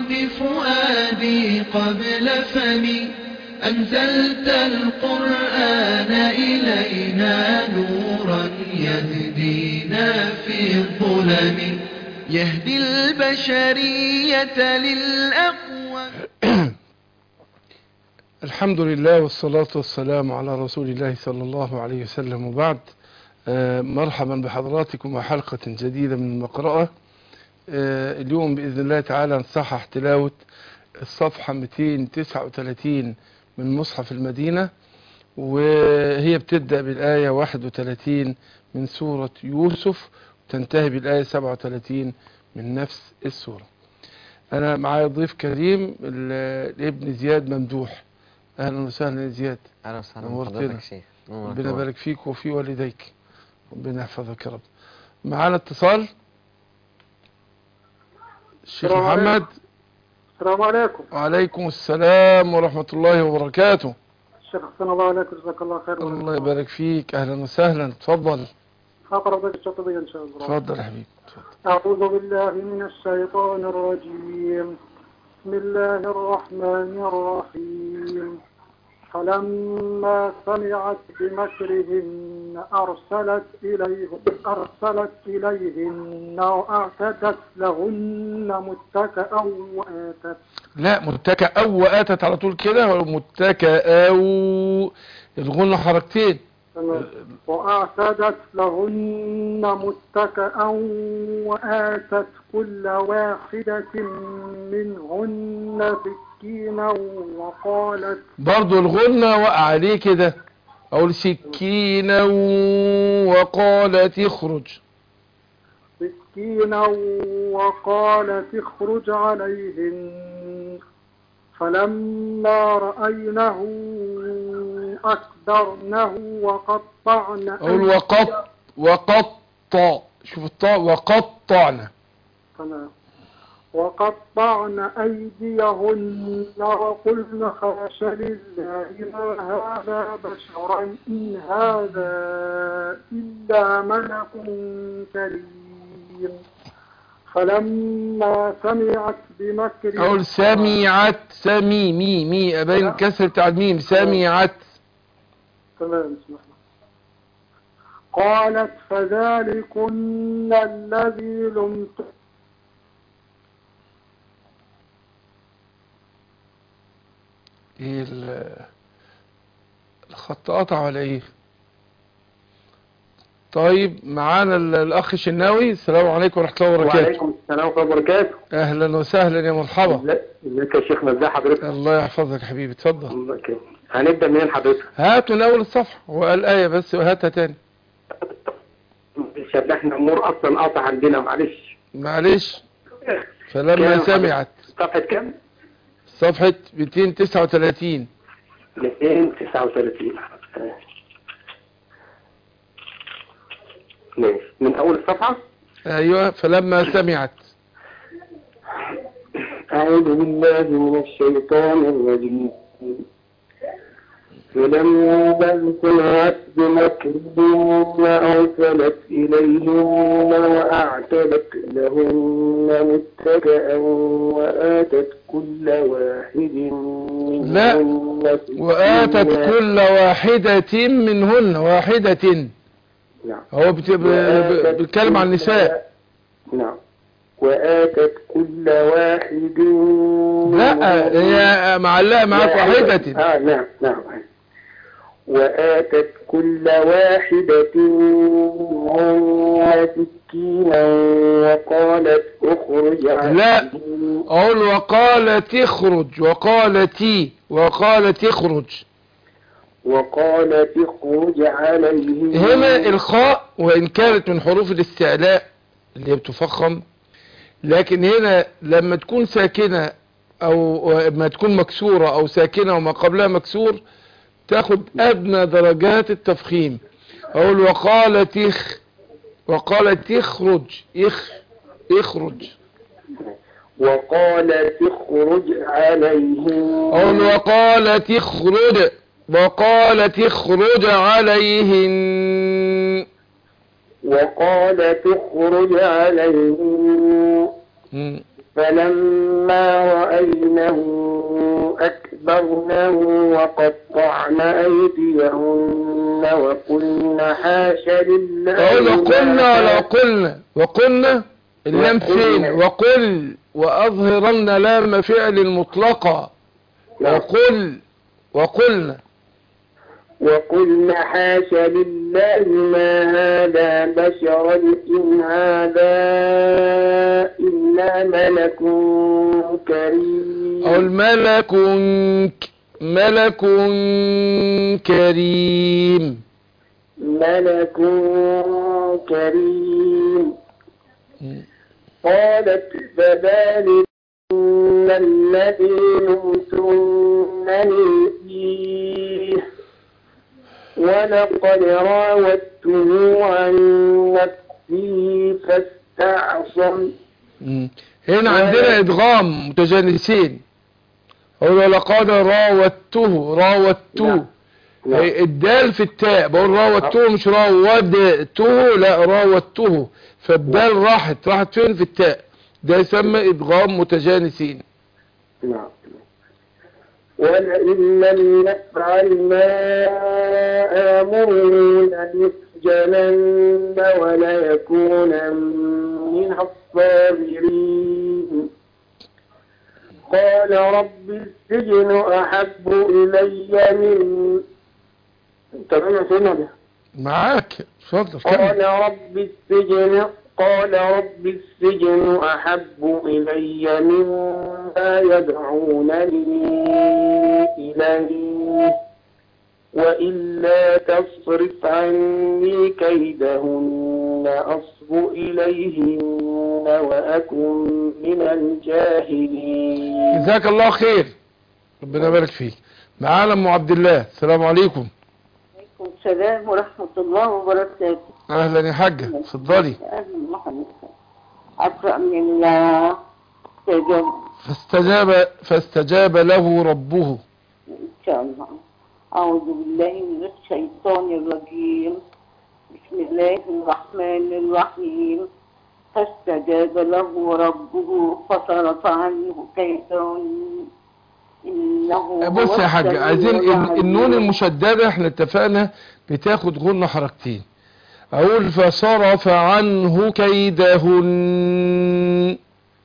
الحزن فؤادي قبل فمي أنزلت القرآن إلينا نورا يهدينا في الظلم يهدي البشرية للأقوى الحمد لله والصلاة والسلام على رسول الله صلى الله عليه وسلم وبعد آه، مرحبا بحضراتكم وحلقة جديدة من المقرأة آه، اليوم بإذن الله تعالى نصحح تلاوة الصفحة 239 من مصحف المدينة وهي بتبدأ بالآية 31 من سورة يوسف وتنتهي بالآية 37 من نفس السورة أنا معايا ضيف كريم ال- الابن زياد ممدوح أهلا وسهلا يا زياد اهلا وسهلا نورتنا. بحضرتك شيخ نورك ربنا نور. يبارك فيك وفي والديك ربنا يحفظك يا رب معانا اتصال الشيخ السلام عليكم. محمد السلام عليكم وعليكم السلام ورحمة الله وبركاته الشيخ حسن الله عليك جزاك الله خير الله يبارك فيك أهلا وسهلا تفضل خاطر بك الشاطبية إن شاء الله تفضل يا حبيبي تفضل. أعوذ بالله من الشيطان الرجيم بسم الله الرحمن الرحيم فلما سمعت بمكرهن أرسلت إليهن أرسلت إليهن وأعتدت لهن متكئا وآتت لا متكأ أو وآتت على طول كده ولا متكأ أو الغنى حركتين وأعتدت لهن متكئا وآتت كل واحدة منهن سكينا وقالت برضو الغنى وقع عليه كده أقول سكينا وقالت اخرج سكينا وقالت اخرج عليهن فلما رأينه أكبرنه وقطعن أقول وقط وقطع شوف الطاء وقطعنا تمام. وقطعن أيديهن وقلن خاش لله ما هذا بشرا إن هذا إلا ملك كريم فلما سمعت بمكر أقول سمعت سمي مي مي أبين كسر بتاع الميم سمعت تمام اسمح لي. قالت فذلكن الذي لمت ايه ال- الخط قطع ولا ايه طيب معانا ال- الاخ الشناوي السلام عليكم ورحمه الله وبركاته وعليكم السلام ورحمة الله وبركاته اهلا وسهلا يا مرحبا ازي- ازيك يا شيخنا ازي حضرتك الله يحفظك يا حبيبي اتفضل الله يكرمك. هنبدأ منين حضرتك هات من اول الصفحه والايه بس وهاتها تاني عشان احنا امور اصلا قاطع عندنا معلش معلش فلما كام سمعت صفحة كام؟ صفحه 239 239 ماشي من اول الصفحة ايوه فلما سمعت أعوذ بالله من الشيطان الرجيم فلما سمعت بمكرهن أرسلت إليهن وأعتدت لهن متكئا وآتت كل واحد لا. منهن واتت سكينا. كل واحده منهن واحده نعم هو بت- ب- ب- بيتكلم عن النساء نعم وآتت كل واحد لا منهن هي معلقه معاك واحده آه نعم نعم وآتت كل واحدة منهن سكينا وقالت اخرج لا. عليهم. اقول وقالت اخرج وقالت وقالت اخرج وقالت اخرج عليهم هنا الخاء وان كانت من حروف الاستعلاء اللي هي بتفخم لكن هنا لما تكون ساكنة او ما تكون مكسورة او ساكنة وما قبلها مكسور تاخد ادنى درجات التفخيم اقول وقالت اخ وقالت اخرج اخ اخرج وقالت اخرج عليهم اقول وقالت اخرج وقالت اخرج عليهن وقالت اخرج عليهم مم. فلما رأينه أكبرنه وقطعن أيديهن وقلن حاش لله اقول وقلنا ما ولا قلنا وقلنا اللام فين وقلنا. وقل واظهرن لام فعل مطلقة نعم. وقل وقلنا وقلن حاش لله ما هذا بشرا إن هذا إلا ملك كريم أو الملك ك- ملك كريم ملك كريم قالت فذلك الذي لمتنني فيه ولقد راودته عن نفسه فاستعصم مم. هنا عندنا ادغام متجانسين اقول لقد راودته راودته نعم. نعم. هي الدال في التاء بقول راودته مش راودته لا راودته فالدال راحت راحت فين في التاء ده يسمى ادغام متجانسين نعم ولئن لم يفعل ما آمره ليسجنن وليكون من الصابرين قال رب السجن أحب إلي من تمام يا سيدنا ده معاك اتفضل كمل قال رب السجن قال رب السجن أحب إلي مما يدعونني إليه وإلا تصرف عني كيدهن أصب إليهن وأكن من الجاهلين جزاك الله خير ربنا يبارك فيك معانا ام عبد الله السلام عليكم عليكم السلام ورحمة الله وبركاته اهلا يا حاجه اتفضلي أهلا وسهلا أقرأ من التجربة فاستجاب فاستجاب له ربه إن شاء الله أعوذ بالله من الشيطان الرجيم بسم الله الرحمن الرحيم فاستجاب له ربه فصرف عنه كيدهن إنه بص هو يا حاج السميع عايزين ال- العليم. النون المشددة احنا اتفقنا بتاخد غنة حركتين اقول فصرف عنه كيدهن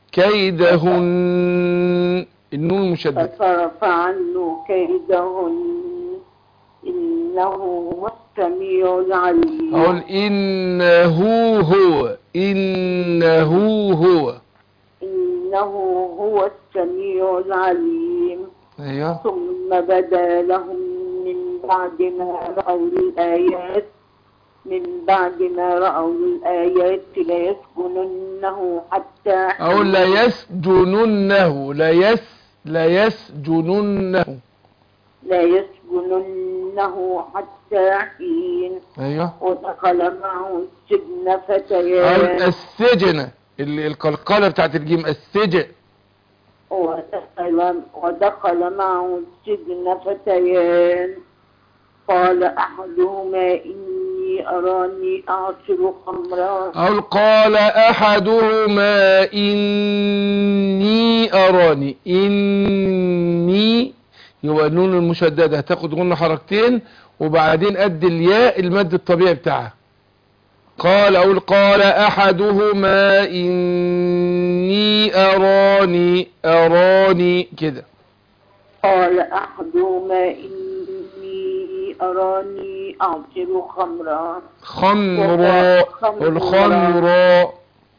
كيدهن النون المشددة فصرف عنه كيدهن إنه هو السميع العليم اقول انه هو انه هو إنه هو السميع العليم ايوه ثم بدا لهم من بعد ما رأوا الآيات من بعد ما رأوا الآيات ليسجننه حتى اقول لا يسجننه لا يس لا يسجننه لا يسجننه حتى حين ايوه ودخل معه السجن أقول فتيان السجن ال- القلقلة بتاعت الجيم السجن ودخل, ودخل معه السجن فتيان قال أحدهما إني أراني أعصر خمرا أو قال أحدهما إني أراني إني يبقى النون المشددة هتاخد غنة حركتين وبعدين قد الياء المد الطبيعي بتاعها قال أو قال أحدهما إني أراني أراني كده قال أحدهما إني أراني أعصر خمرا خمرا الخمرا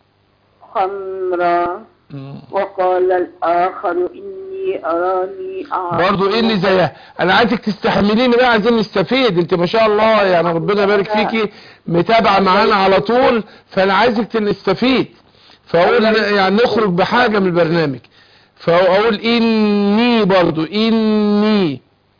خمرا وقال الآخر إني أراني أعصر برضو ايه اللي زيها انا عايزك تستحمليني بقى عايزين نستفيد انت ما شاء الله يعني ربنا يبارك فيكي متابعة معانا على طول فانا عايزك نستفيد فاقول يعني نخرج بحاجة من البرنامج فاقول اني برضو اني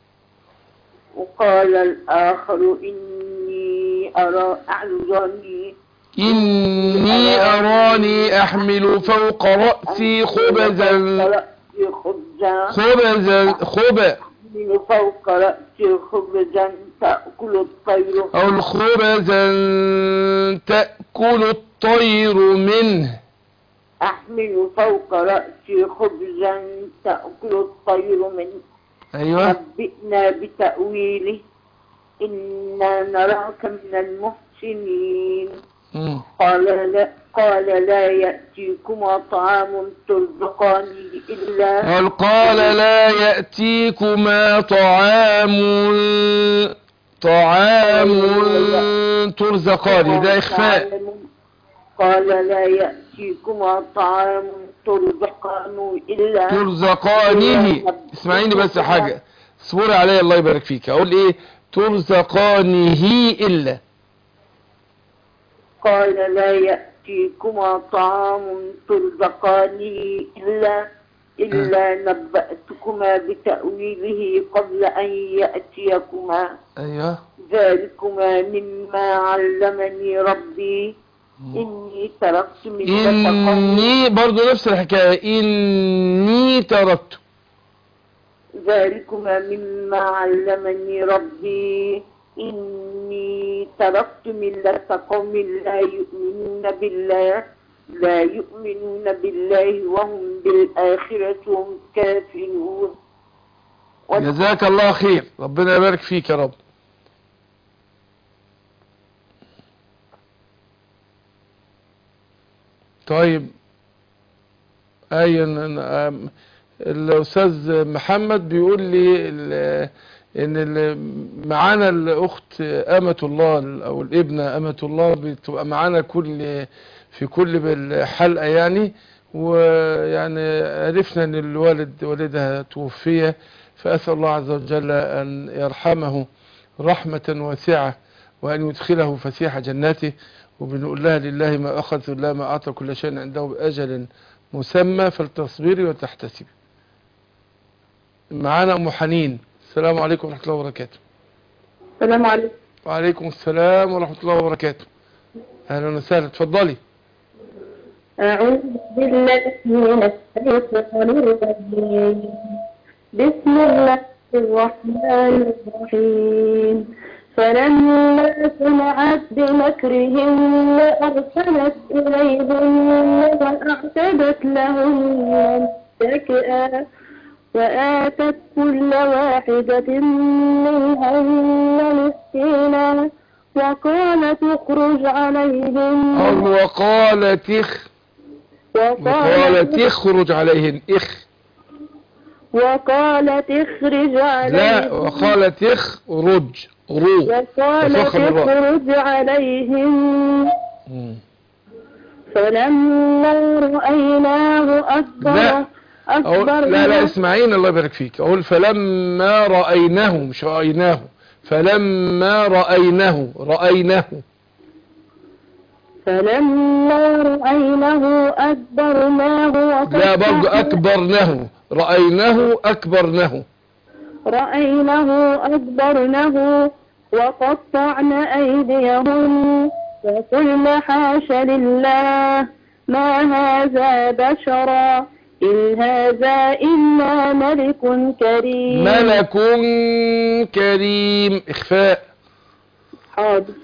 وقال الآخر إني أرى أعذرني اني اراني احمل فوق رأسي خبزا رأسي خبزا خبزا خبا من فوق رأسي خبزا تأكل الطير او خبزا تأكل الطير منه أحمل فوق رأسي خبزا تأكل الطير منه ايوه نبئنا بتأويله إنا نراك من المحسنين مم. قال لا, قال لا يأتيكما طعام ترزقانه إلا قال قال لا يأتيكما طعام طعام ترزقان ده إخفاء قال لا يأتيكما طعام ترزقانه إلا ترزقانه اسمعيني بس حاجة اصبري عليا الله يبارك فيك اقول ايه ترزقانه الا قال لا يأتيكما طعام ترزقانه إلا إلا نبأتكما بتأويله قبل أن يأتيكما ايوه ذلكما مما علمني ربي إني تركت ملة قوم اني برضو نفس الحكاية اني تركت ذلكما مما علمني ربي إني تركت ملة قوم لا يؤمنون بالله لا يؤمنون بالله وهم بالآخرة هم كافرون جزاك الله خير ربنا يبارك فيك يا رب طيب اي أنا- أم- الاستاذ محمد بيقول لي ال- ان ال- معانا الاخت امة الله او الابنة امة الله بتبقى معانا كل في كل حلقة يعني ويعني عرفنا ان الوالد والدها توفي فاسال الله عز وجل ان يرحمه رحمة واسعة وان يدخله فسيح جناته وبنقول لها لله ما اخذ ولله ما اعطى كل شيء عنده باجل مسمى فلتصبري وتحتسبي معانا ام حنين السلام عليكم ورحمه الله وبركاته السلام عليكم وعليكم السلام ورحمه الله وبركاته اهلا وسهلا اتفضلي أعوذ بالله من الشيطان الرجيم بسم الله الرحمن الرحيم فلما سمعت بمكرهن أرسلت إليهن وأعتدت لهن متكئا وآتت كل واحدة منهن مسكينا وقالت اخرج عليهم أو وقالت اخ وقالت اخرج عليهن اخ وقالت اخرج عليهم لا وقالت اخرج رو وقالت وفخم الراء. اخرج عليهم مم. فلما رأيناه أكبر لا. أقول أكبر لا لا اسمعين الله يبارك فيك اقول فلما رأيناه مش رأيناه فلما رأيناه رأيناه فلما رأيناه أكبرناه لا برضو وقطعناه أكبرناه رأيناه أكبرناه رأيناه أكبرنه وقطعن أيديهن وقلن حاش لله ما هذا بشرا إن هذا إلا ملك كريم ملك كريم إخفاء حاضر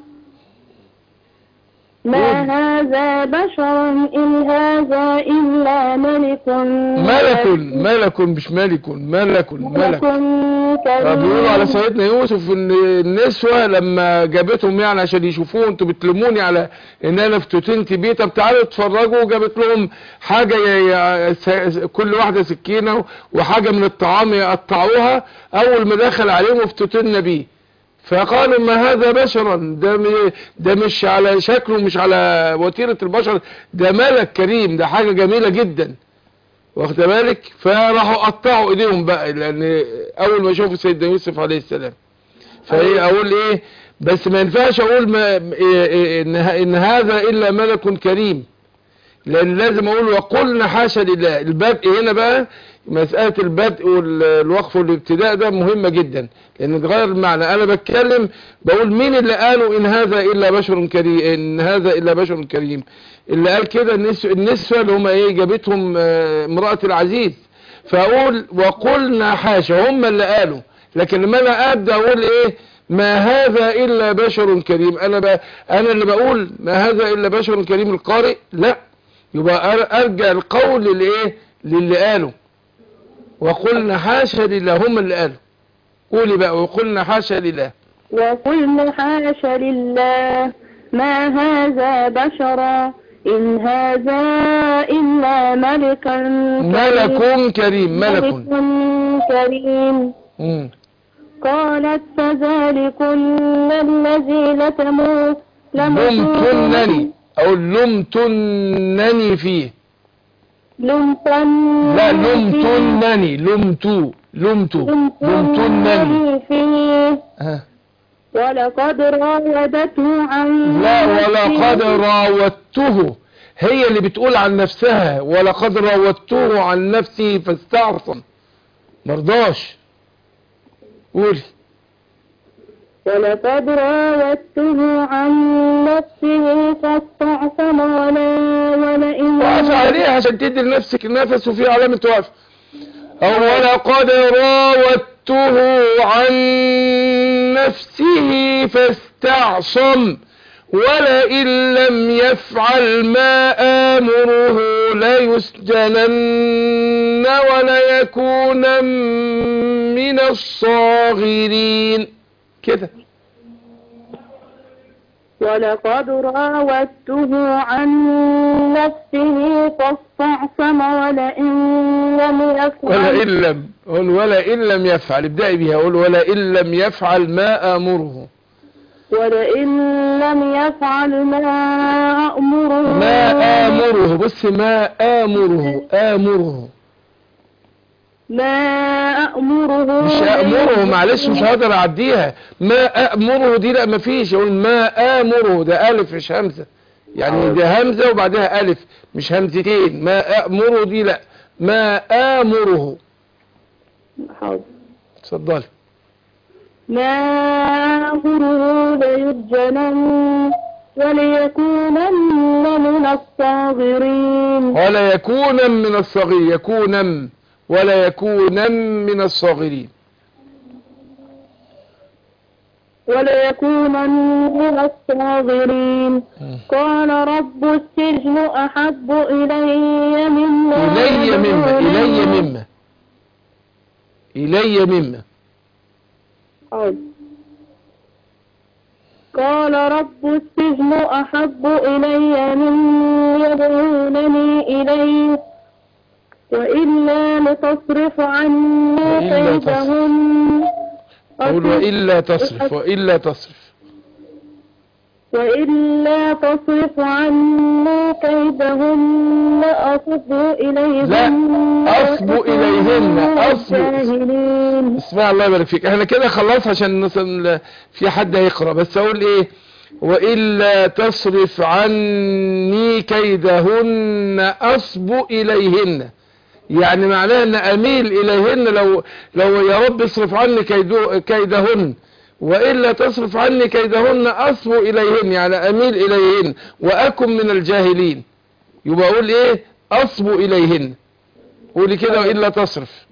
ما هذا بشرا إن هذا إلا ملك ملك ملك مش ملك ملك ملك كريم بيقولوا على سيدنا يوسف ان النسوة لما جابتهم يعني عشان يشوفوه انتوا بتلموني على ان انا افتتنت بيه طب تعالوا اتفرجوا وجابت لهم حاجة ي- ي- س- كل واحدة سكينة وحاجة من الطعام يقطعوها اول ما دخل عليهم افتتنا بيه فقالوا ما هذا بشرا ده م- ده مش على شكله مش على وتيرة البشر ده ملك كريم ده حاجة جميلة جدا واخد بالك فراحوا قطعوا ايديهم بقى لان اول ما شافوا سيدنا يوسف عليه السلام فايه اقول ايه بس ما ينفعش اقول ما إيه إيه ان ه- ان هذا الا ملك كريم لان لازم اقول وقلنا حاشا لله البدء هنا بقى مسألة البدء والوقف والابتداء ده مهمة جدا لان تغير المعنى انا بتكلم بقول مين اللي قالوا ان هذا الا بشر كريم ان هذا الا بشر كريم اللي قال كده النسوة, النسوة اللي هم ايه جابتهم آه، امرأة العزيز فاقول وقلنا حاشا هم اللي قالوا لكن لما انا ابدا اقول ايه ما هذا الا بشر كريم انا ب... انا اللي بقول ما هذا الا بشر كريم القارئ لا يبقى أر- ارجع القول للايه للي قاله وقلنا حاشا لله هم اللي قالوا قولي بقى وقلنا حاشا لله وقلنا حاش لله ما هذا بشرا إن هذا إلا ملك ملك كريم ملك ملك كريم مم. قالت فذلكن الذي لتمو لمتنني او لمتنني فيه لمتن لا لمتنني لمتو لمتو لمتنني فيه ها. ولقد راودته عن لا نفسه. ولقد راودته هي اللي بتقول عن نفسها ولقد راودته عن نفسه فاستعصم مرضاش قولي ولقد راودته عن نفسه فاستعصم ولا ولئن وقف عليها عشان تدي لنفسك النفس وفي علامة وقف أو ولقد راودته عن نفسه فاستعصم ولئن لم يفعل ما آمره ليسجنن وليكون من الصاغرين كده ولقد راودته عن نفسه فاستعصم ولئن لم يفعل ولئن لم قول ولئن لم يفعل ابدأي بها قول ولئن لم يفعل ما آمره ولئن لم يفعل ما أأمره ما آمره بص ما آمره آمره ما أأمره مش آمره معلش مش هقدر أعديها ما آمره دي لا مفيش يقول ما آمره ده ألف مش همزة يعني ده همزة وبعدها ألف مش همزتين ما آمره دي لا ما آمره حاضر. اتفضلي ما أمره ليسجنن وليكونن من الصاغرين ولا يكون من الصغير يكون ولا يكون من الصاغرين وليكونن من الصاغرين قال رب السجن أحب إلي مما إلي مما إلي يدعونني- مما إلي مما حاضر. قال رب السجن أحب إلي مما يدعونني إليه وإلا لتصرف عني وإلا كيدهن قول وإلا تصرف وإلا تصرف وإلا تصرف عني كيدهن أصب إليهن لا، أصب إليهن، أصب. الجاهلين اسمع الله يبارك فيك احنا كده خلاص عشان نصل في حد هيقرا بس اقول ايه والا تصرف عني كيدهن اصب اليهن يعني معناها ان اميل اليهن لو لو يا رب اصرف عني كيدو كيدهن والا تصرف عني كيدهن اصب اليهن يعني اميل اليهن واكن من الجاهلين يبقى اقول ايه اصب اليهن قولي كده والا تصرف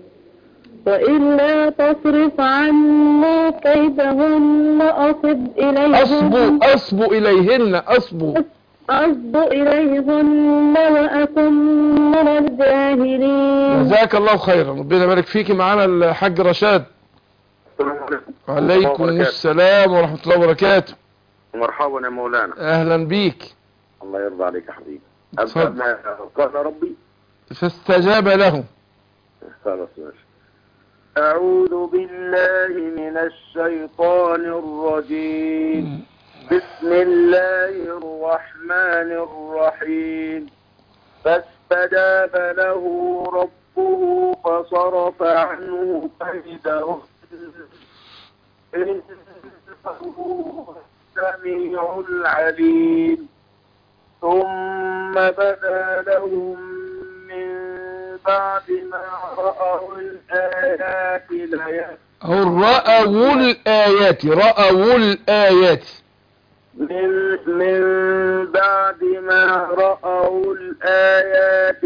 وإلا تصرف عني كيدهن أصب إليهن أصبو أصبو إليهن أصبو أصب إليهن وأكن من الجاهلين جزاك الله خيرا ربنا يبارك فيكي معانا الحاج رشاد السلام عليكم وعليكم وبركاته. السلام ورحمة الله وبركاته مرحبا يا مولانا أهلا بيك الله يرضى عليك يا حبيبي اتفضل. أبدأ قال ربي فاستجاب له خلاص ماشي أعوذ بالله من الشيطان الرجيم بسم الله الرحمن الرحيم فاستجاب له ربه فصرف عنه كيده إنه هو السميع العليم ثم بدا لهم من بعد ما رأوا الآيات ليس أو رأوا الآيات رأوا الآيات من, من بعد ما رأوا الآيات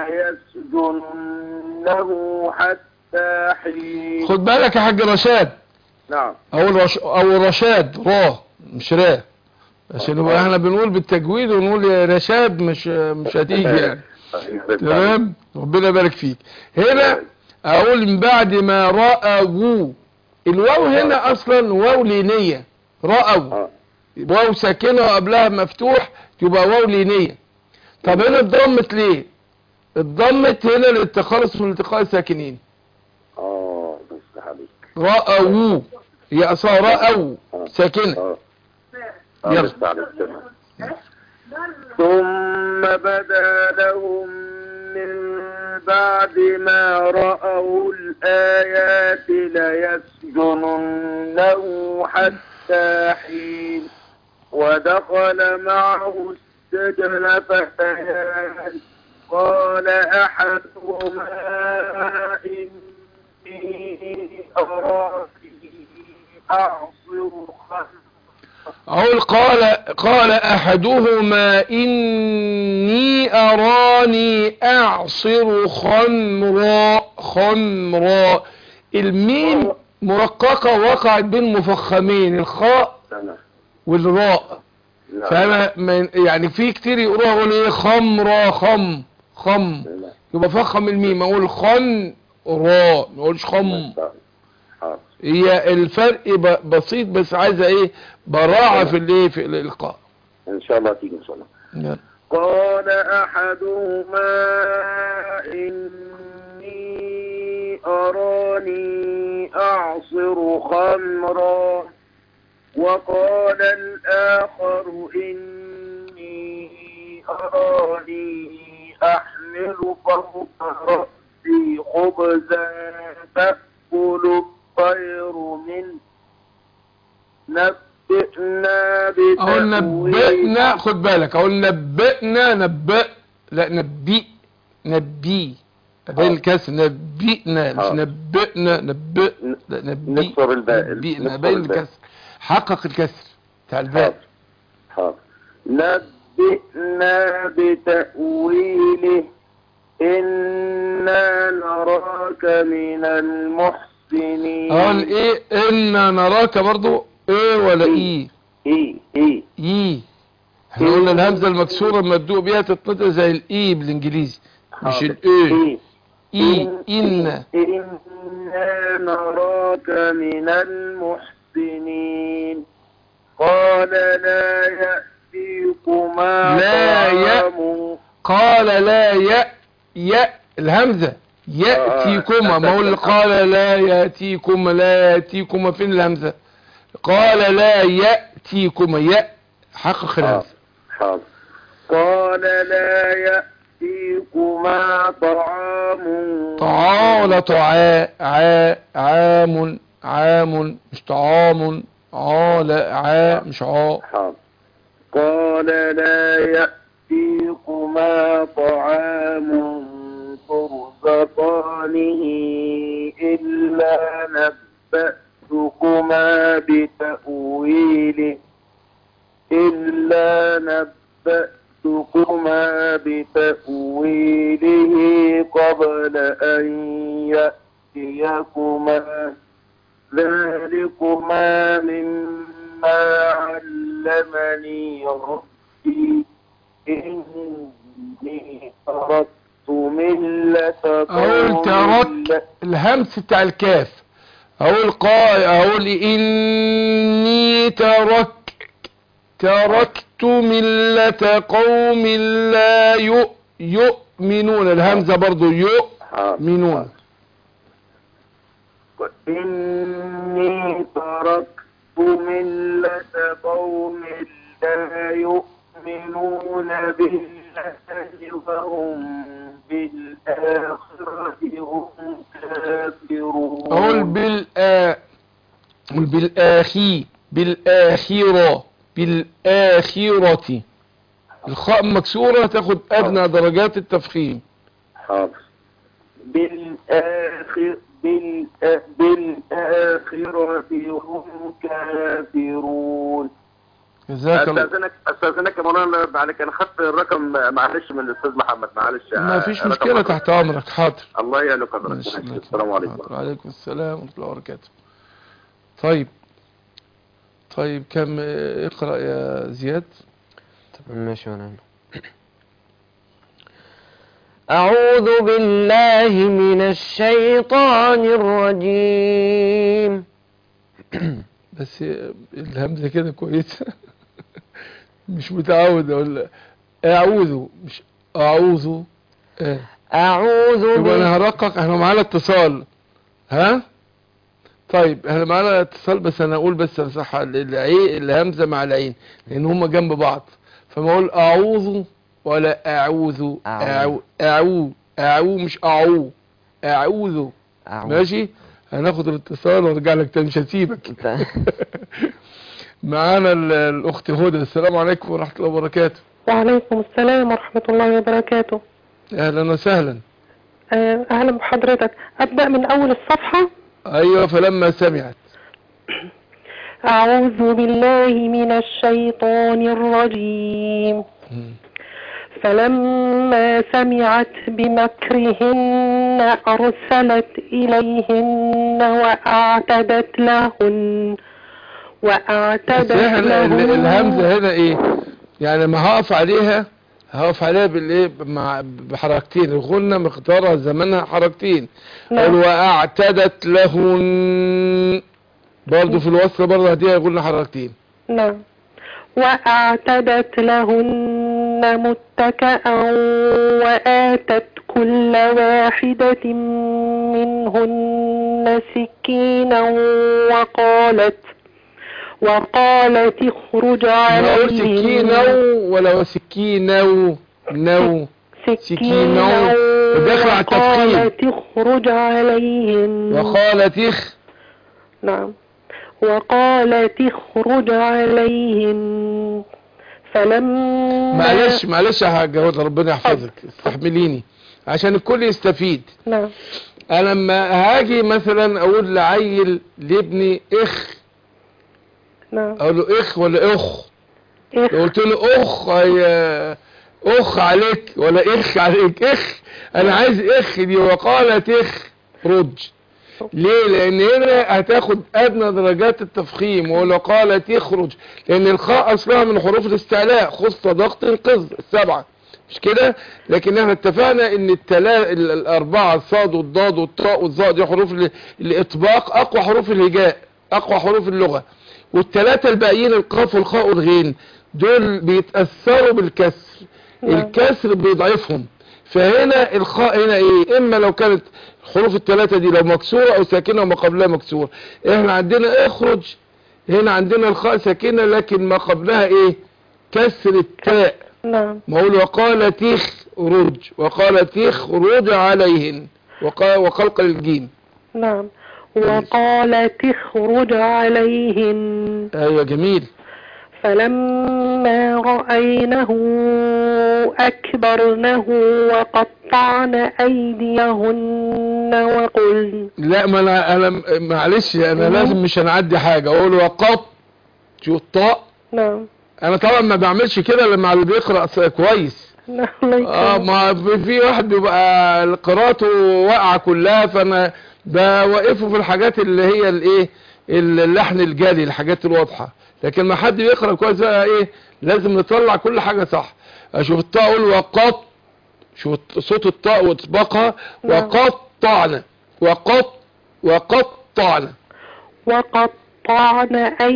ليسجننه حتى حين خد بالك يا حاج رشاد نعم أو الرش أو الرشاد را مش را عشان يبقى احنا بنقول بالتجويد ونقول يا رشاد مش مش هتيجي يعني تمام ربنا يبارك فيك هنا اقول من بعد ما رأوا الواو هنا اصلا واو لينية رأوا اه واو ساكنة وقبلها مفتوح يبقى واو لينية طب هنا اتضمت ليه اتضمت هنا للتخلص من التقاء الساكنين اه بس عليك رأوا هي اصلا رأوا ساكنة اه يلا. اه بس عليك تمام ثم بدا لهم من بعد ما رأوا الآيات ليسجننه حتى حين ودخل معه السجن فتيان قال أحدهما إني أراني أعصر خمرا اقول قال قال احدهما اني اراني اعصر خمرا خمرا الميم مرققة وقعت بين مفخمين الخاء تمام والراء نعم. فانا من- يعني في كتير يقولوها يقولوا ايه خمرا خم خم تمام. يبقى فخم الميم اقول خن را ما اقولش خم حاضر. هي الفرق ب- بسيط بس عايزه ايه براعه في الايه في الالقاء ان شاء الله تيجي ان شاء الله يلا. قال احدهما اني اراني اعصر خمرا وقال الاخر اني اراني احمل فوق راسي خبزا تاكل الطير منه نبئنا اقول بتأويله نبئنا خد بالك اقول نبئنا نبئ لا نبي نبي بين آه. الكسر نبئنا مش آه. نبئنا نبئ ن- لا نبي نكسر الباء نبئنا نكسر بين الباء. الكسر حقق الكسر بتاع حاضر الباء حاضر نبئنا بتأويله إنا نراك من المحسنين اقول ايه ان نراك برضو ايه ولا ايه إيه إيه ايه احنا قلنا الهمزه المكسوره لما تدوق بيها تتنطق زي الاي بالانجليزي مش حاضر. الايه إيه ايه ان إنا نراك من المحسنين قال لا يأتيكما لا يأ- طعام قال لا يأ يأ الهمزة يأتيكما ما هو اللي قال لا يأتيكما لا يأتيكما فين الهمزة قال لا يأتيكما يأ حقق الهمزة حاضر قال لا يأتيكما طعام طعام ولا طعاء عاء عام عام مش طعام عا لا عاء مش عاء حاضر قال لا يأتيكما طعام ترزقانه إلا نبأتكما بتأويله إلا نبأتكما بتأويله قبل أن يأتيكما ذلكما مما علمني ربي إني تركت ملة اقول قوم ترك الهمس بتاع الكاف اقول قال اقول اني ترك تركت ملة قوم لا يؤ يؤمنون الهمزة برضو يؤمنون إني تركت ملة قوم لا يؤمنون بالله وهم بالآخرة هم كافرون اقول بالآ اقول بالآخي بالآخرة بالآخرة الخاء مكسورة تاخد ادنى درجات التفخيم حاضر بالآخر بالآ- بالآخرة هم كافرون جزاك الله استاذنك استاذنك يا مولانا بعد كان خدت الرقم معلش من الاستاذ محمد معلش ما فيش رقم مشكلة حضرتك. تحت امرك حاضر الله يعلو قدرك ماشي، السلام عليكم وعليكم السلام ورحمة الله وبركاته طيب طيب كم آه، اقرأ يا زياد طب ماشي وانا أعوذ بالله من الشيطان الرجيم بس آه، الهمزة كده كويسة مش متعود اقول اعوذ مش اعوذ آه. أعوذ يبقى بالله انا هرقق احنا معانا اتصال ها طيب احنا معانا اتصال بس انا اقول بس صح العين الهمزه مع العين لان هما جنب بعض فما اقول اعوذ ولا اعوذ اعو اعو اعو مش اعو اعوذ ماشي هناخد الاتصال وارجع لك تاني مش هسيبك معانا ال- الاخت هدى السلام عليكم ورحمه الله وبركاته وعليكم السلام ورحمة الله وبركاته اهلا وسهلا آه، أهلا بحضرتك أبدأ من أول الصفحة ايوه فلما سمعت أعوذ بالله من الشيطان الرجيم فلما سمعت بمكرهن أرسلت إليهن وأعتدت لهن بس وأعتدت احنا ال- لهن الهمزة هنا ايه يعني لما هقف عليها هقف عليها بالايه مع بحركتين الغنة مقدارها زمنها حركتين نعم. قال واعتدت لهن برضه في الوصل برضه هديها غنة حركتين نعم وأعتدت لهن متكأ وآتت كل واحدة منهن سكينا وقالت وقالت اخرج ما اقول سكينة عليهم ولا سكينة نو سكينا داخل على التفخيم. وقالت اخرج عليهم وقالت اخ نعم وقالت اخرج عليهم فلما معلش معلش يا حاجة هدى ربنا يحفظك استحمليني عشان الكل يستفيد نعم انا لما هاجي مثلا اقول لعيل لابني اخ نعم اقول له اخ ولا اخ إخ لو قلت له اخ هي اخ عليك ولا اخ عليك اخ انا عايز اخ دي وقالت اخ رج ليه لان هنا هتاخد ادنى درجات التفخيم ولو قالت يخرج لان الخاء اصلها من حروف الاستعلاء خص ضغط انقذ السبعه مش كده لكن احنا اتفقنا ان التلا... ال- الاربعه الصاد والضاد والطاء والظاء دي حروف ال- الاطباق اقوى حروف الهجاء اقوى حروف اللغه والثلاثه الباقيين القاف والخاء والغين دول بيتاثروا بالكسر نعم. الكسر بيضعفهم فهنا الخاء هنا ايه اما لو كانت الحروف الثلاثه دي لو مكسوره او ساكنه وما قبلها مكسور احنا عندنا اخرج هنا عندنا الخاء ساكنه لكن ما قبلها ايه كسر التاء نعم ما اقول وقال تخرج وقال تخرج عليهن وقال وقلقل الجيم نعم وقالت اخرج عليهم ايوه جميل فلما رأينه أكبرنه وقطعن أيديهن وقلن لا ما انا انا معلش انا لازم مش هنعدي حاجه اقول وقط شو الطاء نعم انا طبعا ما بعملش كده لما اللي بيقرا س- كويس نعم الله اه يكرمك. ما في- في واحد بيبقى قراءته واقعه كلها فانا بوقفه في الحاجات اللي هي الايه اللحن الجلي الحاجات الواضحه لكن ما حد بيقرا كويس بقى ايه لازم نطلع كل حاجه صح اشوف الطاء اقول وقط شوف صوت الطاء واطباقها نعم. وقطعنا وقط وقطعنا وقطعن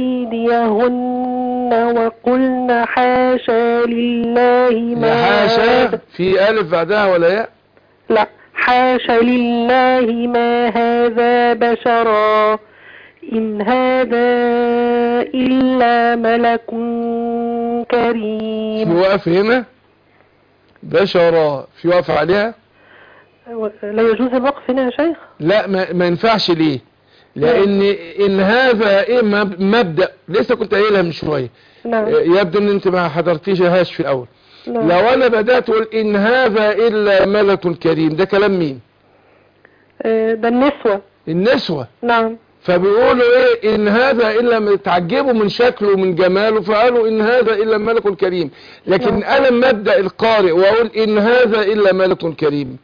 أيديهن وقلن حاشا لله يا ما حاشا في الف بعدها ولا ياء لا حاشا لله ما هذا بشرا إن هذا إلا ملك في كريم وقف هنا بشرة في وقف عليها لا يجوز الوقف هنا يا شيخ لا ما, ما ينفعش ليه لان ان هذا ايه مب- مبدأ لسه كنت قايلها من شوية نعم يبدو ان انت ما حضرتيش هاش في الاول نعم لو انا بدأت اقول ان هذا الا ملك كريم ده كلام مين آه، ده النسوة النسوة نعم فبيقولوا ايه ان هذا الا من- تعجبوا من شكله ومن جماله فقالوا ان هذا الا ملك كريم لكن نعم. انا لما ابدا القارئ واقول ان هذا الا ملك كريم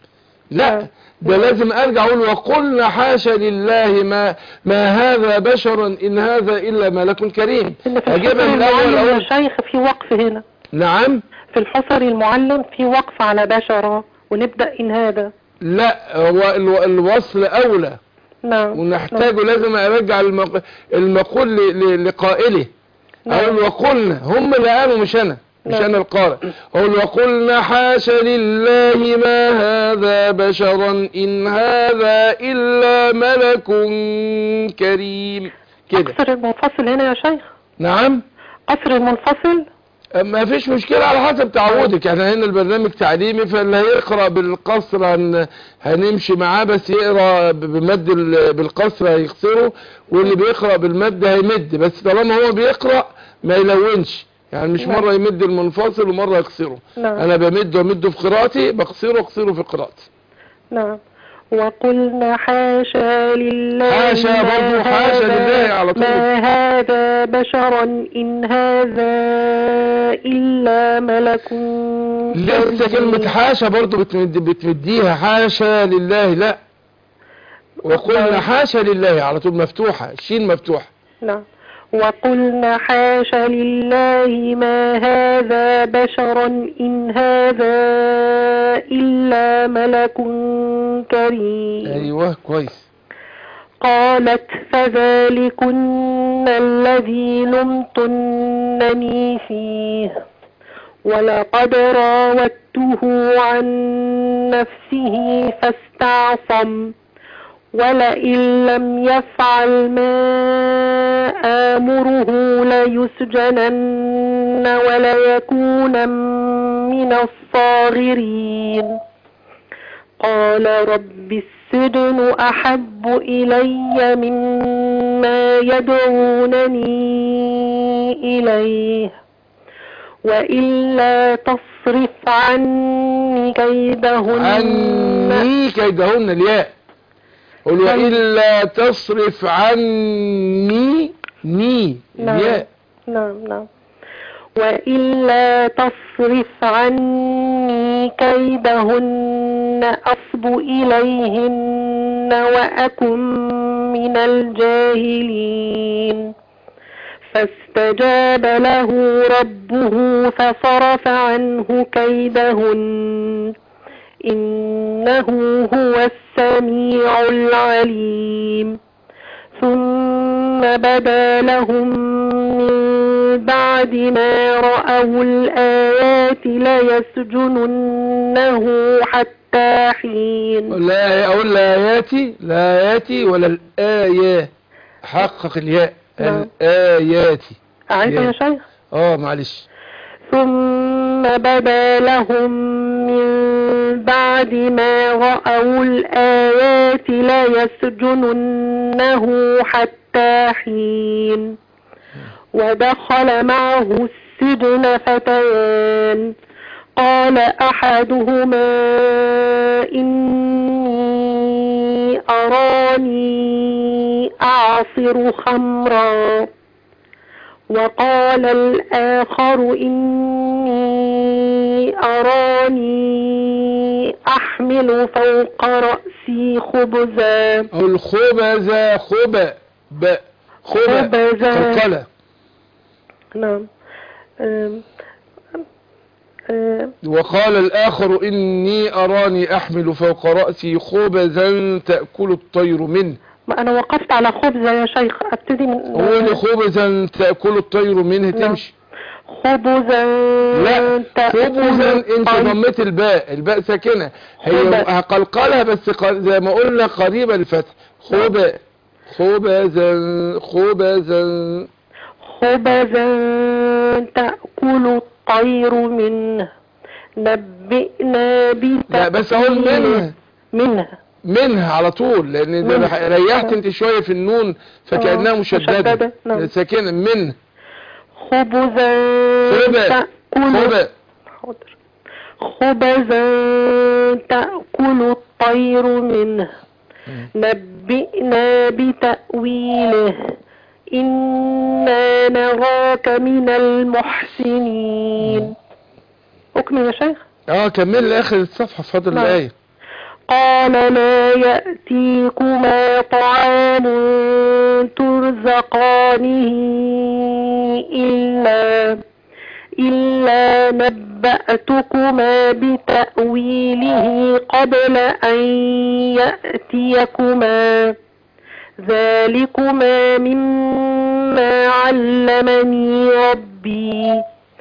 لا ده لازم ارجع اقول وقلنا حاشا لله ما ما هذا بشرا ان هذا الا ملك كريم إن في اجيبها الحصر من الاول المعلم يا اول شيخ في وقف هنا نعم في الحصر المعلم في وقف على بشرة ونبدأ إن هذا لا هو الو- الوصل اولى نعم ونحتاجه لازم ارجع المق... المقول ل... ل... لقائله نعم. اقول وقلنا هم اللي قالوا مش انا مش نعم. انا القارئ اقول وقلنا حاشا لله ما هذا بشرا ان هذا الا ملك كريم كده قصر المنفصل هنا يا شيخ نعم قصر المنفصل ما فيش مشكلة على حسب تعودك يعني هنا البرنامج تعليمي فاللي هيقرأ بالقصر هن هنمشي معاه بس يقرأ ب- بمد ال- بالقصر هيخسره واللي بيقرأ بالمد هيمد بس طالما هو بيقرأ ما يلونش يعني مش نعم. مرة يمد المنفصل ومرة يقصره نعم. انا بمد ومده في قراءتي بقصره واقصره في قراءتي نعم وقلنا حاشا لله حاشا ما برضو حاشا هذا- لله على طول. ما هذا بشرا إن هذا إلا ملك لسه كريم. كلمة حاشا برضو بتمد بتمديها حاشا لله لا وقلنا نعم. حاشا لله على طول مفتوحة الشين مفتوحة نعم وقلنا حاشا لله ما هذا بشرا إن هذا إلا ملك كريم ايوه كويس قالت فذلكن الذي لمتنني فيه ولقد راودته عن نفسه فاستعصم ولئن لم يفعل ما آمره ليسجنن وليكون من الصاغرين قال رب السجن أحب إلي مما يدعونني إليه وإلا تصرف عني كيدهن عني كيدهن الياء قل وإلا تصرف عني ني نعم. الياء نعم نعم وإلا تصرف عني كيدهن أصب إليهن وأكن من الجاهلين فاستجاب له ربه فصرف عنه كيدهن إنه هو السميع العليم ثم بدا لهم من بعد ما رأوا الآيات ليسجننه حتى حين لا أقول الآياتي الآياتي ولا الآية حقق الياء نعم. الآياتي أعيد يا يا. شيخ اه معلش ثم بدا لهم من بعد ما رأوا الآيات ليسجننه حتى حين ودخل معه السجن فتيان قال أحدهما إني أراني أعصر خمرا وقال الآخر إني أراني أحمل فوق رأسي خبزا أو الخبز خب ب خب خبزا. قلقلة نعم أم، أم، وقال الآخر إني أراني أحمل فوق رأسي خبزا تأكل الطير منه ما أنا وقفت على خبزة يا شيخ أبتدي من قولي خبزا تأكل الطير منه نعم. تمشي خبزا لا تأكل خبزا انت الطير. ضميت الباء الباء ساكنة هي خبز. هقلقلها بس ق- زي ما قلنا قريبة للفتح خب خبزا خبزا خبزا تأكل الطير منه نبئنا بتأويله لا بس اقول منها منها منها على طول لان ده منها. ريحت انت شوية في النون فكأنها آه، مشددة مشددة، نعم. ساكنة من خبزا خب تأكل خب حاضر. خبزا تأكل الطير منه نبئنا بتأويله إنا نراك من المحسنين أكمل يا شيخ اه كمل لاخر الصفحة فاضل نعم. الآية قال لا يأتيكما طعام ترزقانه إلا إلا نبأتكما بتأويله قبل أن يأتيكما ذلكما مما علمني ربي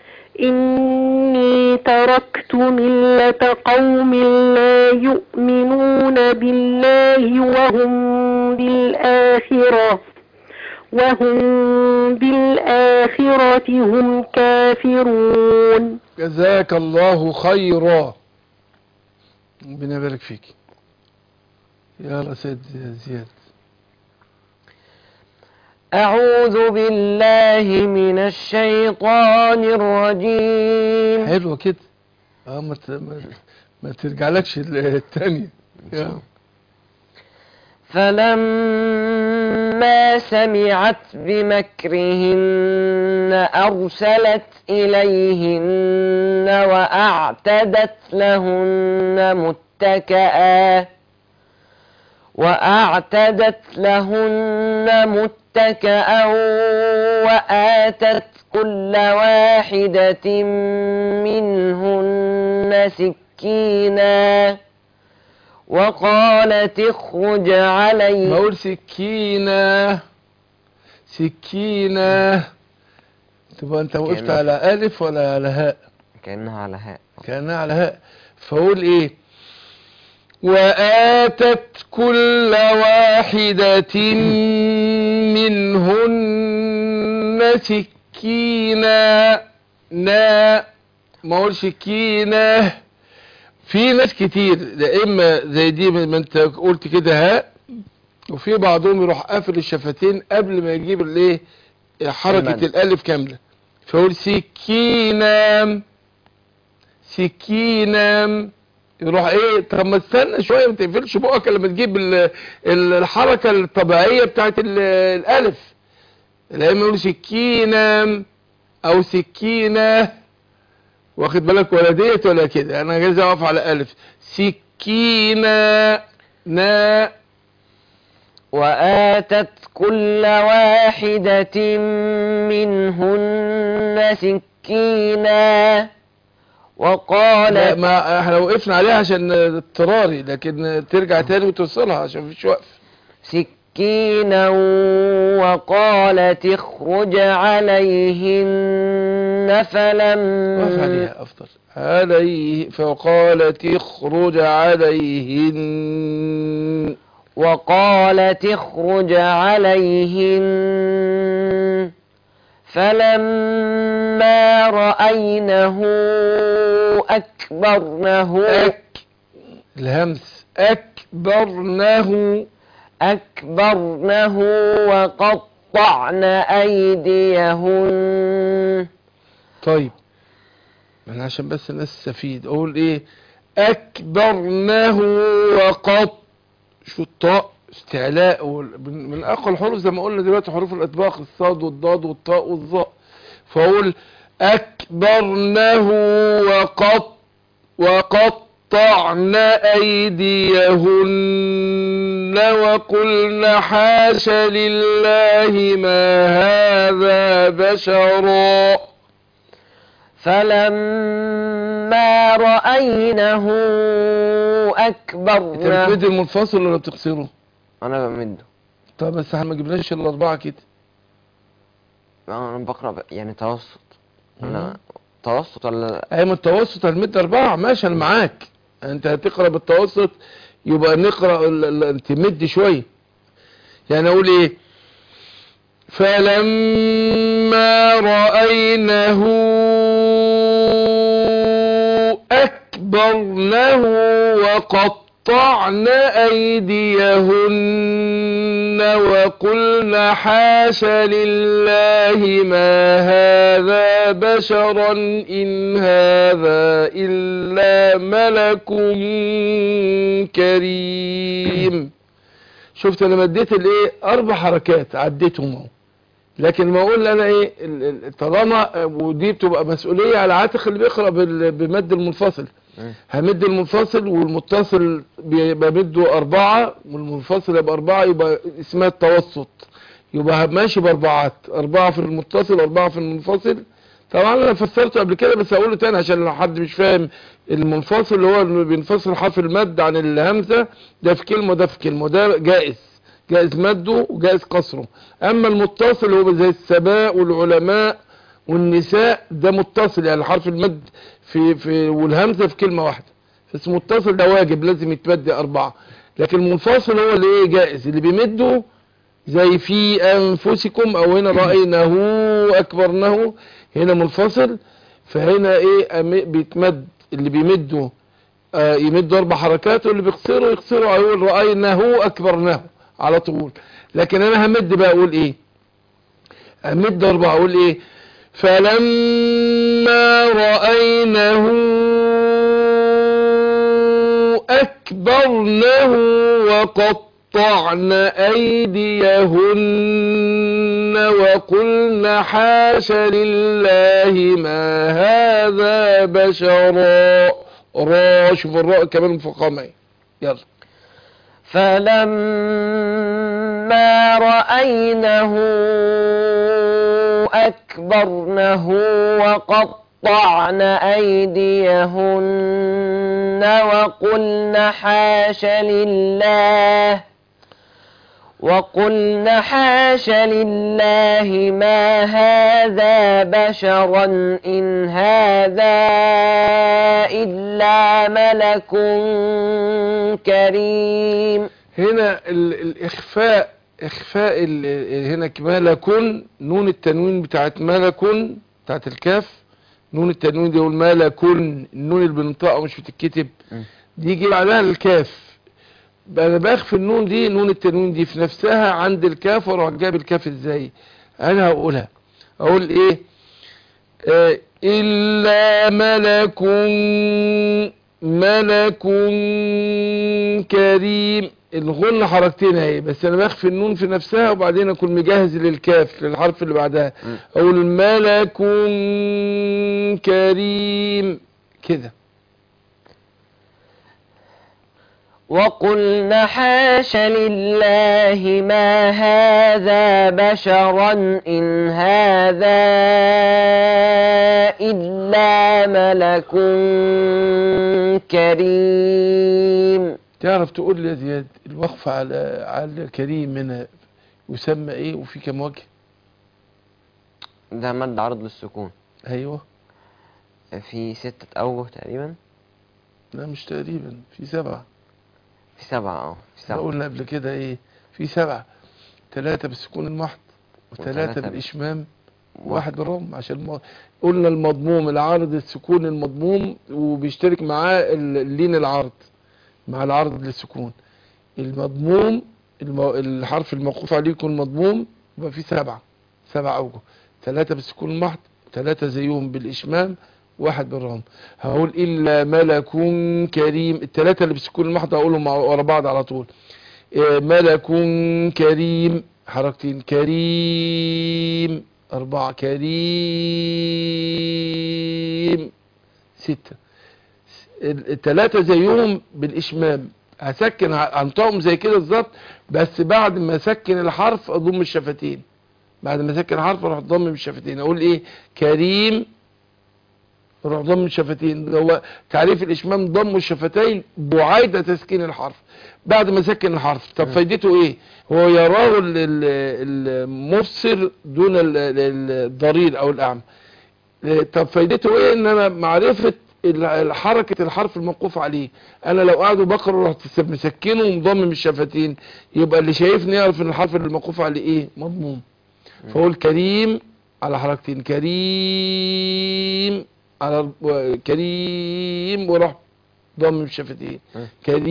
إني تركت ملة قوم لا يؤمنون بالله وهم بالآخرة وهم بالآخرة هم كافرون جزاك الله خيرا ربنا يبارك فيك يا سيد زياد أعوذ بالله من الشيطان الرجيم حلوة كده اه ما ت- ما- ما ترجعلكش الثانية فلما سمعت بمكرهن أرسلت إليهن وأعتدت لهن متكئا وأعتدت لهن متكئا وآتت كل واحدة منهن سكينا وقالت اخرج علي بقول سكينة سكينة تبقى انت وقفت كأنها- على ألف ولا على هاء كأنها على هاء كأنها على هاء فأقول ايه وآتت كل واحدة منهن سكينا نا ما اقولش سكينة في ناس كتير لا اما زي دي ما انت قلت كده هاء وفي بعضهم يروح قافل الشفتين قبل ما يجيب الايه حركة المد. الالف كاملة فيقول سكينة سكينة يروح ايه طب ما استنى شويه ما تقفلش بقك لما تجيب ال- ال- الحركه الطبيعيه بتاعت ال- الالف لا اما يقول سكينه او سكينه واخد بالك ولا ديت ولا كده انا جايز اقف على الف سكينه نا وآتت كل واحدة منهن سكينا لا وقالت ما احنا وقفنا عليها عشان اضطراري لكن ترجع تاني وتوصلها عشان مفيش وقف سكينا وقالت اخرج عليهن وقف فلم عليها افضل عليه فقالت اخرج عليهن وقالت اخرج عليهن فلما رأينه أكبرنه أك الهمس أكبرنه أكبرنه وقطعن أيديهن طيب أنا عشان بس الناس تستفيد أقول إيه أكبرنه وقط شو الطاء استعلاء وال- من من أقوى الحروف زي ما قلنا دلوقتي حروف الإطباق الصاد والضاد والطاء والظاء فأقول أكبرنه وقط وقطعن أيديهن وقلن حاش لله ما هذا بشرا فلما رأينه انت أكبرنه بتمد المنفصل ولا بتقصره أنا بمده طب بس احنا ما جبناش الا اربعه كده أنا بقرأ ب- يعني توسط أنا توسط ولا ايما التوسط هنمد اربعه ماشي انا معاك انت هتقرا بالتوسط يبقى نقرا ال- ال- تمد شويه يعني اقول ايه فلما رأينه أكبرنه وقطعن أيديهن وقلن حاش لله ما هذا بشرا إن هذا إلا ملك كريم شفت انا مديت الايه اربع حركات عديتهم اهو لكن ما اقول انا ايه ال- ال- طالما ودي بتبقى مسؤوليه على عاتق اللي بيقرا بال- بمد المنفصل مم. همد المنفصل والمتصل بيبقى مده أربعة والمنفصل يبقى أربعة يبقى اسمها التوسط يبقى ماشي بأربعات أربعة في المتصل أربعة في المنفصل طبعا أنا فسرته قبل كده بس هقوله تاني عشان لو حد مش فاهم المنفصل اللي هو اللي بينفصل حرف المد عن الهمزة ده في كلمة ده في كلمة ده جائز جائز مده وجائز قصره أما المتصل هو زي السماء والعلماء والنساء ده متصل يعني حرف المد في في والهمزه في كلمه واحده بس متصل ده واجب لازم يتمد اربعه لكن المنفصل هو اللي ايه جائز اللي بيمده زي في انفسكم او هنا راينه اكبرنه هنا منفصل فهنا ايه أم- بيتمد اللي بيمده آه يمد اربع حركات واللي بيقصره يقصره هيقول راينه اكبرنه على طول لكن انا همد بقى اقول ايه امد اربعه اقول ايه فلما رأينه أكبرنه وقطعن أيديهن وقلن حاش لله ما هذا بشرا را شوف الراء كمان مفخمة اهي. يلا فلما رأينه أكبرنه وقطعن أيديهن وقلن حاش لله وقلن حاش لله ما هذا بشرا إن هذا إلا ملك كريم هنا ال- الإخفاء إخفاء ال- هنا ملكن نون التنوين بتاعت ملكن بتاعت الكاف نون التنوين دي يقول ملكن النون اللي بننطقها مش بتتكتب م. دي يجي بعدها الكاف بقى انا بخفي النون دي نون التنوين دي في نفسها عند الكاف واروح جايب الكاف ازاي انا هقولها اقول ايه آه الا ملك ملك كريم الغن حركتين اهي بس انا بخفي النون في نفسها وبعدين اكون مجهز للكاف للحرف اللي بعدها م. اقول ملك كريم كده وقلن حاش لله ما هذا بشرا إن هذا إلا ملك كريم تعرف تقول لي يا زياد الوقف على على كريم هنا يسمى ايه وفي كم وجه ده مد عرض للسكون ايوه في ستة أوجه تقريبا لا مش تقريبا في سبعة في سبعة اه في احنا سبعة قلنا قبل كده ايه في سبعة ثلاثة بالسكون المحض وثلاثة وثلاثة بالإشمام واحد بالرغم عشان ما قلنا المضموم العارض السكون المضموم وبيشترك معاه ال- اللين العرض مع العرض للسكون المضموم المو... الحرف الموقوف عليه يكون مضموم يبقى فيه سبعة سبع أوجه ثلاثة بالسكون المحض ثلاثة زيهم بالإشمام واحد بالرغم هقول إلا ملك كريم الثلاثة اللي بالسكون المحض هقولهم مع- ورا بعض على طول إيه، ملك كريم حركتين كريم أربعة كريم ستة ال- التلاتة زيهم بالإشمام هسكن ه- هنطقهم زي كده بالظبط بس بعد ما اسكن الحرف اضم الشفتين بعد ما اسكن الحرف اروح ضم الشفتين اقول ايه كريم اروح ضم الشفتين اللي هو تعريف الاشمام ضم الشفتين بعيد تسكين الحرف بعد ما سكن الحرف طب فايدته ايه هو يراه ال- ال- المبصر دون ال- ال- الضرير او الاعمى طب فايدته ايه ان انا معرفة ال- حركة الحرف الموقوف عليه انا لو قاعد بقرا رحت مسكنه ومضمم الشفتين يبقى اللي شايفني يعرف ان الحرف اللي موقوف عليه ايه مضموم فاقول كريم على حركتين كريم على و- كريم وراح ضم الشفتين م.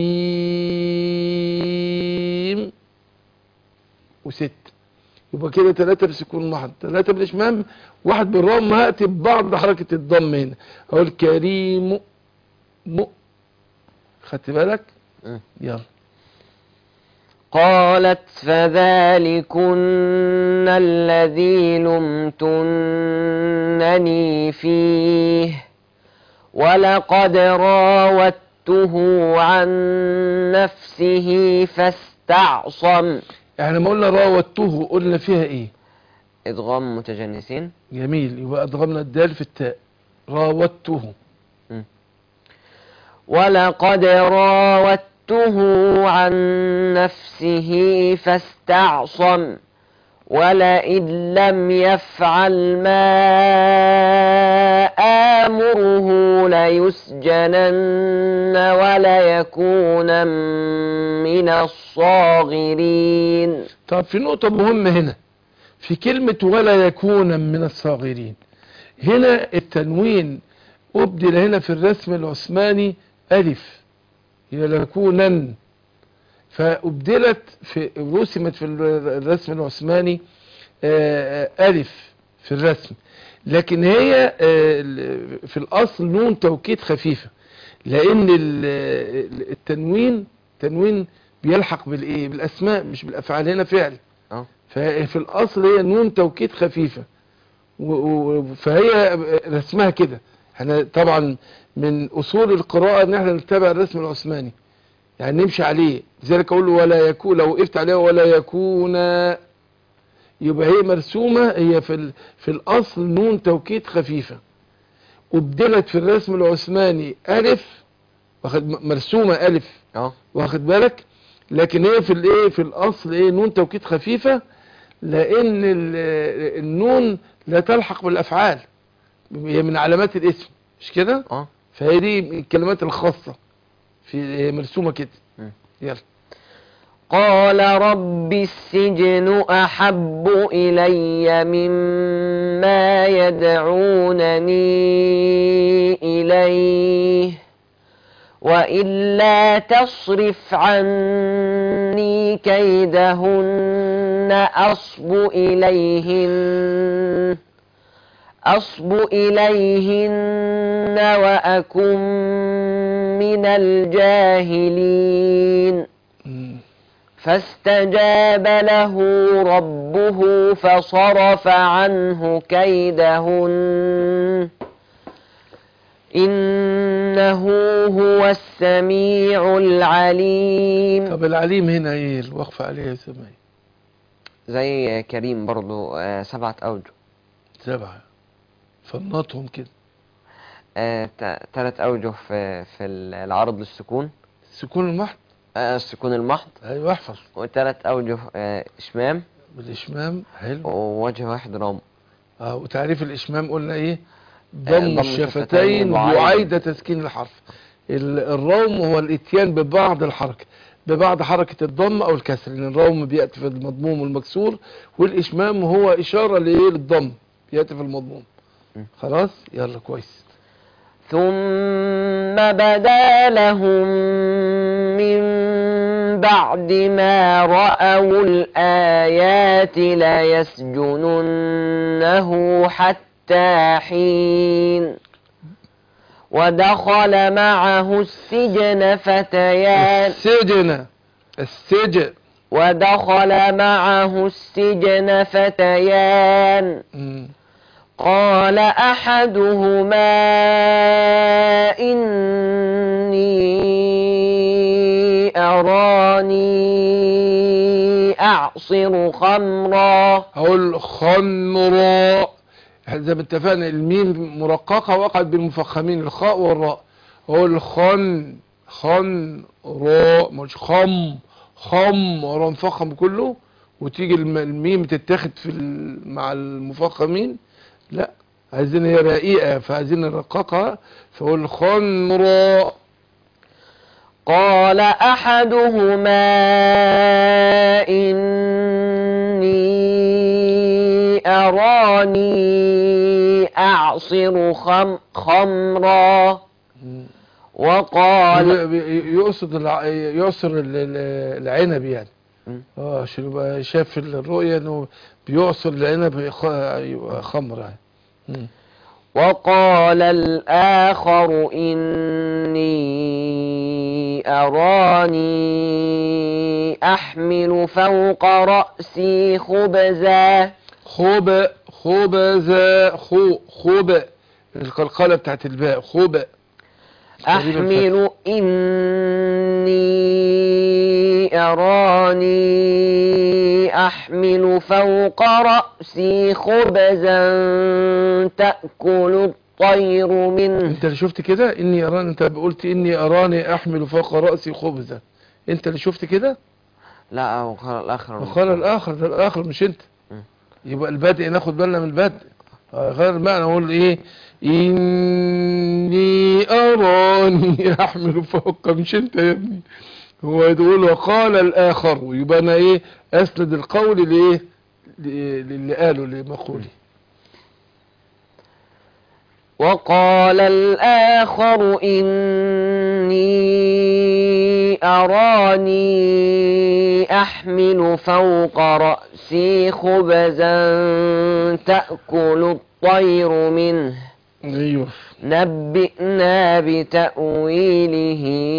كريم وست يبقى كده ثلاثة بسكون واحد ثلاثة بالإشمام واحد بالرغم هأتي ببعض حركة الضم هنا أقول كريم م خدت بالك م. يلا قالت فذلكن الذي لمتنني فيه ولقد راودته عن نفسه فاستعصم يعني ما قلنا راودته قلنا فيها ايه ادغام متجانسين جميل يبقى ادغمنا الدال في التاء راودته ولقد راودته عن نفسه فاستعصم ولئن لم يفعل ما آمره ليسجنن وليكون من الصاغرين طب في نقطة مهمة هنا في كلمة ولا يكون من الصاغرين هنا التنوين أبدل هنا في الرسم العثماني ألف يكونن فأبدلت في رسمت في الرسم العثماني آه، آه، ألف في الرسم لكن هي آه، ال- في الأصل نون توكيد خفيفة لأن ال- ال- التنوين تنوين بيلحق بالإيه بالأسماء مش بالأفعال هنا فعل اه ففي الأصل هي نون توكيد خفيفة و- و- فهي رسمها كده احنا طبعا من أصول القراءة ان احنا نتبع الرسم العثماني يعني نمشي عليه لذلك اقول له ولا يكون لو وقفت عليه ولا يكون يبقى هي مرسومة هي في ال- في الأصل نون توكيد خفيفة أبدلت في الرسم العثماني ألف واخد مرسومة ألف اه واخد بالك لكن هي في الايه في الاصل ايه نون توكيد خفيفة لان ال- النون لا تلحق بالافعال هي من علامات الاسم مش كده اه فهي دي من الكلمات الخاصة في هي مرسومة كده مم. يلا قال رب السجن أحب إلي مما يدعونني إليه وإلا تصرف عني كيدهن أصب إليهن أصب إليهن وأكن من الجاهلين مم. فاستجاب له ربه فصرف عنه كيدهن إنه هو السميع العليم طب العليم هنا ايه الوقفة عليها يا سماي زي كريم برضو آه، سبعة أوجه سبعة فنطهم كده آه، ت- تلات أوجه في في العرض للسكون سكون المحض آه، السكون المحض ايوه احفظ وتلات أوجه آه، إشمام بالاشمام حلو ووجه واحد رام اه وتعريف الاشمام قلنا ايه ضم ضم الشفتين الشفتين وعيد. وعيد تسكين الحرف ال- الروم هو الاتيان ببعض الحركة ببعض حركة الضم او الكسر لان الروم بيأتي في المضموم والمكسور والاشمام هو اشارة لايه للضم بيأتي في المضموم م. خلاص يلا كويس ثم بدا لهم من بعد ما رأوا الآيات ليسجننه حتى حين ودخل معه السجن فتيان السجن السجن ودخل معه السجن فتيان م. قال أحدهما إني أراني أعصر خمرا اقول خمراء زي ما اتفقنا الميم مرققة وقعت بالمفخمين الخاء والراء اقول خن خن راء مش خم خم راء مفخم كله وتيجي الم- الميم تتاخد في ال- مع المفخمين لا عايزين هي رقيقة فعايزين نرققها فاقول خمراء قال أحدهما إني أراني أعصر خم خمرا وقال بي- بي- يقصد الع- يعصر ال- ال- العنب يعني مم. اه عشان يبقى شاف الرؤية انه بيعصر العنب يخ- يبقى خمر يعني مم. وقال الآخر إني أراني أحمل فوق رأسي خبزا خب خبزا خو خب القلقلة بتاعت الباء خب أحمل إني أراني أحمل فوق رأسي خبزا تأكل الطير منه انت اللي شفت كده اني اراني انت قلت اني اراني احمل فوق رأسي خبزا انت اللي شفت كده لا وقال الآخر وقال الاخر ده الاخر مش انت يبقى البدء ناخد بالنا من البدء آه، غير المعنى اقول ايه اني اراني احمل فوق مش انت يا ابني هو يقول وقال الاخر يبقى انا ايه اسند القول لايه ل- للي قاله لمقولي وقال الآخر إني أراني أحمل فوق رأسي خبزا تأكل الطير منه ايوه نبئنا بتأويله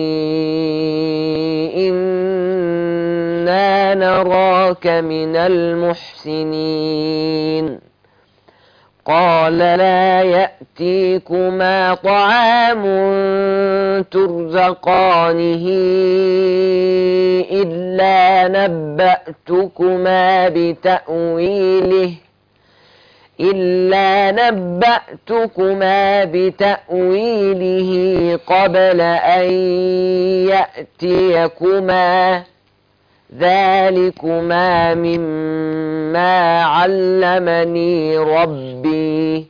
إنا نراك من المحسنين قال لا يأتيكما طعام ترزقانه إلا نبأتكما بتأويله إلا نبأتكما بتأويله قبل أن يأتيكما ذلكما مما علمني ربي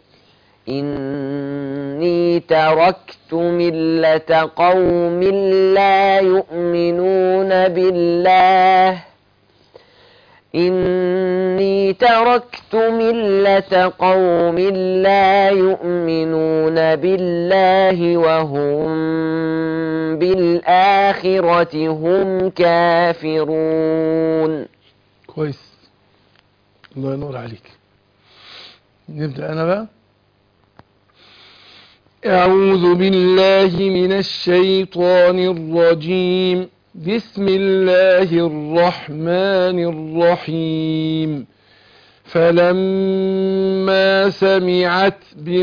إني تركت ملة قوم لا يؤمنون بالله إني تركت ملة قوم لا يؤمنون بالله وهم بالآخرة هم كافرون كويس الله ينور عليك نبدأ أنا بقى أعوذ بالله من الشيطان الرجيم بسم الله الرحمن الرحيم فلما سمعت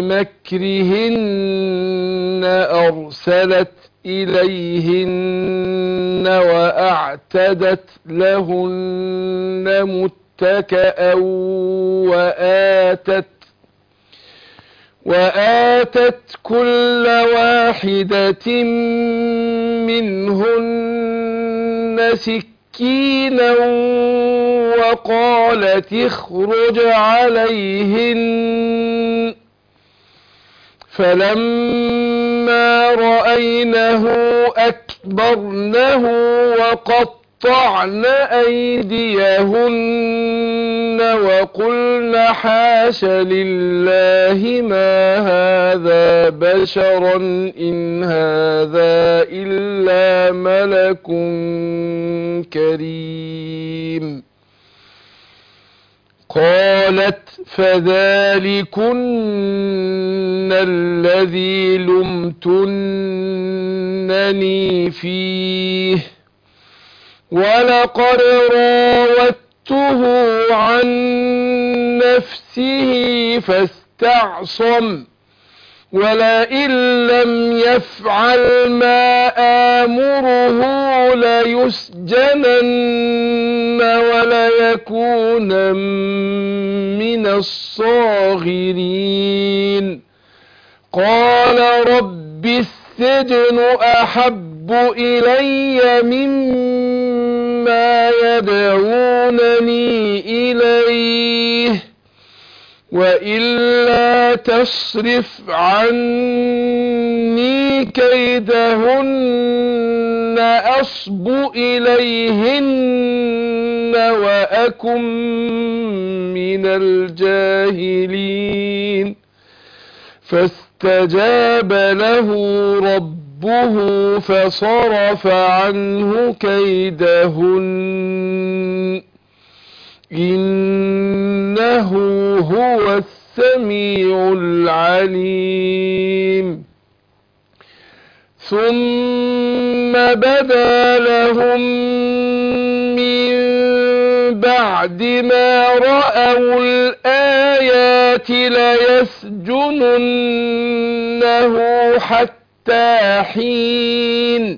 بمكرهن أرسلت إليهن وأعتدت لهن متكأ وآتت وآتت كل واحدة منهن سكينا وقالت اخرج عليهن فلما رأينه أكبرنه وقطعن أيديهن وقلن حاش لله ما هذا بشرا إن هذا إلا ملك كريم قالت فذلكن الذي لمتنني فيه ولقد راودته عن نفسه فاستعصم ولئن لم يفعل ما آمره ليسجنن وليكون من الصاغرين قال رب السجن أحب إلي مما يدعونني إليه وإلا تصرف عني كيدهن أصب إليهن وأكن من الجاهلين فاستجاب له ربه فصرف عنه كيدهن إنه هو السميع العليم ثم بدا لهم من بعد ما رأوا الآيات ليسجننه حتى حين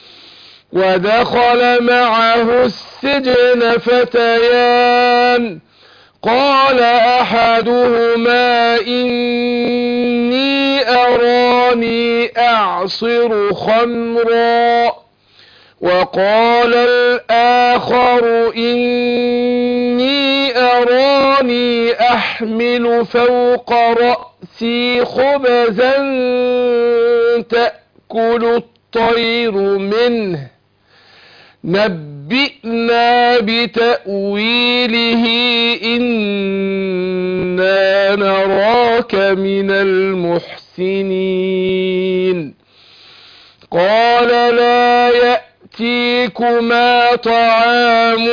ودخل معه السجن فتيان قال أحدهما إني أراني أعصر خمرا وقال الآخر إني أراني أحمل فوق رأسي خبزا تأكل الطير منه نبئنا بتأويله إنا نراك من المحسنين قال لا يأتيكما طعام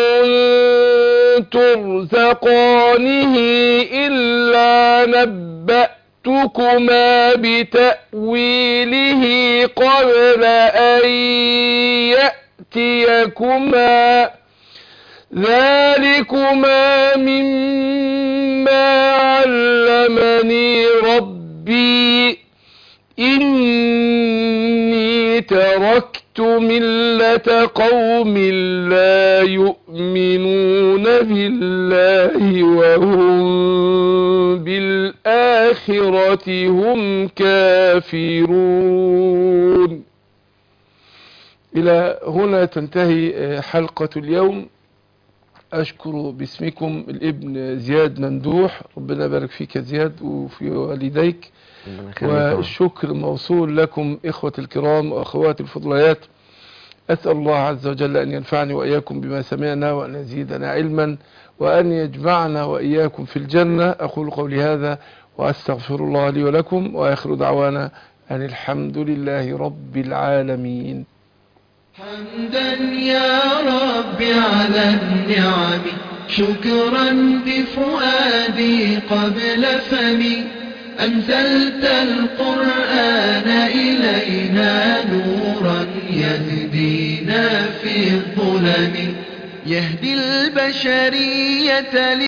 ترزقانه إلا نبأتكما بتأويله قبل أن يأتيكما ذلكما مما علمني ربي إني تركت ملة قوم لا يؤمنون بالله وهم بالآخرة هم كافرون إلى هنا تنتهي حلقة اليوم أشكر باسمكم الابن زياد مندوح ربنا يبارك فيك يا زياد وفي والديك ربنا يخليك يا رب. والشكر موصول لكم إخوة الكرام وأخواتي الفضليات أسأل الله عز وجل أن ينفعني وإياكم بما سمعنا وأن يزيدنا علما وأن يجمعنا وإياكم في الجنة أقول قولي هذا وأستغفر الله لي ولكم وآخر دعوانا أن الحمد لله رب العالمين حمدا يا رب على النعم شكرا بفؤادي قبل فمي أنزلت القرآن إلينا نورا يهدينا في الظلم يهدي البشرية